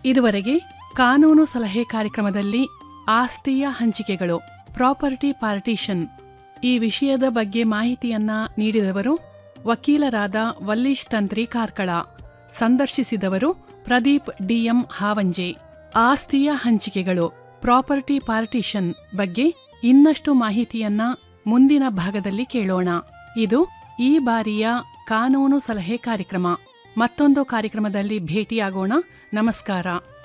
ಇದುವರೆಗೆ ಕಾನೂನು ಸಲಹೆ ಕಾರ್ಯಕ್ರಮದಲ್ಲಿ ಆಸ್ತಿಯ ಹಂಚಿಕೆಗಳು ಪ್ರಾಪರ್ಟಿ ಪಾರ್ಟಿಷನ್ ಈ ವಿಷಯದ ಬಗ್ಗೆ ಮಾಹಿತಿಯನ್ನ ನೀಡಿದವರು ವಕೀಲರಾದ ವಲ್ಲೀಶ್ ತಂತ್ರಿ ಕಾರ್ಕಳ ಸಂದರ್ಶಿಸಿದವರು ಪ್ರದೀಪ್ ಡಿಎಂ ಹಾವಂಜೆ ಆಸ್ತಿಯ ಹಂಚಿಕೆಗಳು ಪ್ರಾಪರ್ಟಿ ಪಾರ್ಟಿಷನ್ ಬಗ್ಗೆ ಇನ್ನಷ್ಟು ಮಾಹಿತಿಯನ್ನ ಮುಂದಿನ ಭಾಗದಲ್ಲಿ ಕೇಳೋಣ ಇದು ಈ ಬಾರಿಯ ಕಾನೂನು ಸಲಹೆ ಕಾರ್ಯಕ್ರಮ ಮತ್ತೊಂದು ಕಾರ್ಯಕ್ರಮದಲ್ಲಿ ಭೇಟಿಯಾಗೋಣ ನಮಸ್ಕಾರ